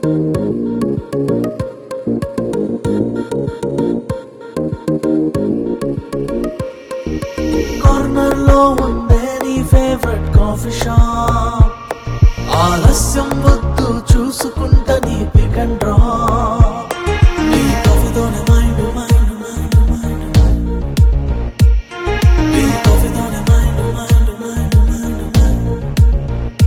corner లో ఉందే నీ ఫేవరెట్ కాఫీ షాప్ ఆలస్యం వద్దు చూసుకుంటా నీ పిక్ అండ్ డ్రాప్ నీ కాఫీతోనే మైండ్ మైండ్ మైండ్ మైండ్ నీ కాఫీతోనే mind mind mind mind mind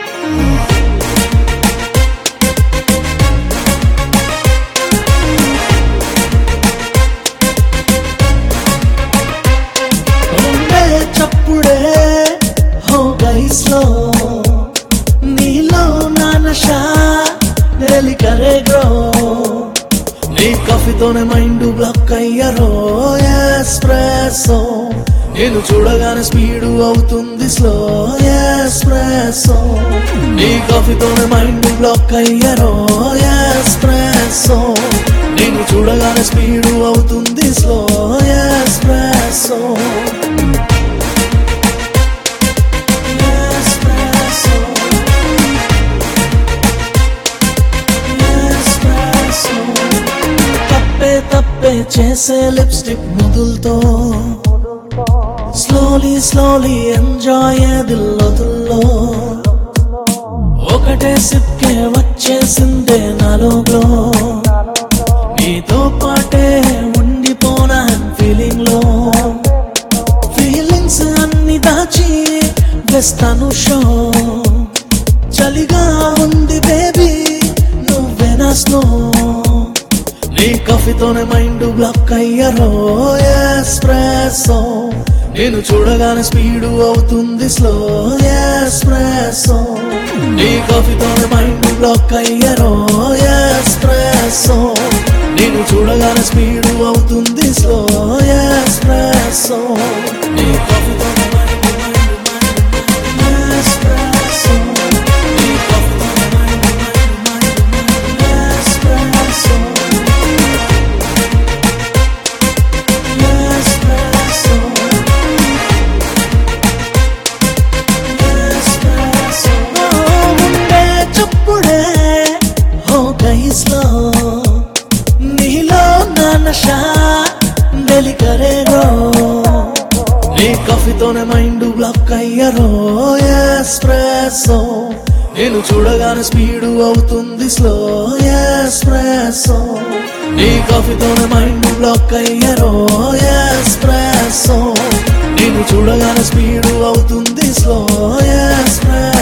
ఉండే చప్పుడే హో గైస్ లో నీలో నానషా నెలి కరే గ్రో నీ కాఫీతోనే మైండ్ బ్లాక్ అయ్యారో ఎస్ప్రెసో నేను చూడగానే స్పీడ్ అవుతుంది స్లో ఎస్ప్రెసో నీ కాఫీతోనే మైండ్ బ్లాక్ అయ్యారో ఎస్ప్రెసో నేను చూడగానే స్పీడ్ అవుతుంది స్లో ఎస్ప్రెసో ఎస్ప్రెసో ఎస్ప్రెసో తప్పే తప్పే చేసే లిప్స్టిక్ ముదులతో స్లోలీ స్లోలీ ఎంజాయ్ దిల్లోతుల్లో ఒకటే సిప్కే వచ్చేసిందే నాలో గ్లో నీతో పాటే ఉండిపోనా ఫీలింగ్ లో ఫీలింగ్స్ అన్ని దాచి వేస్తాను షో చలిగా ఉంది బేబీ నువ్వేనా స్నో నీ కాఫీతోనే మైండ్ బ్లాక్ అయ్యారో ఎస్ప్రెసో నేను చూడగానే స్పీడ్ అవుతుంది స్లో ఎస్ప్రెసో నీ కాఫీతోనే మైండ్ బ్లాక్ అయ్యారో ఎస్ప్రెసో నేను చూడగానే స్పీడ్ అవుతుంది స్లో ఎస్ప్రెసో నీ కాఫీతోనే మైండ్ మైండ్ మైండ్ ఎస్ప్రెసో నీ కాఫీతోనే mind mind mind espresso espresso espresso ఉండే చప్పుడే హో గైస్ లో నీలో నానషా డెలి కరేరో నీ కాఫీతోనే మైండ్ బ్లాక్ అయ్యారో ఎస్ప్రెసో నేను చూడగానే స్పీడ్ అవుతుంది స్లో ఎస్ప్రెసో నీ కాఫీతోనే మైండ్ బ్లాక్ అయ్యారో ఎస్ప్రెసో నేను చూడగానే స్పీడ్ అవుతుంది స్లో ఎస్ప్రెసో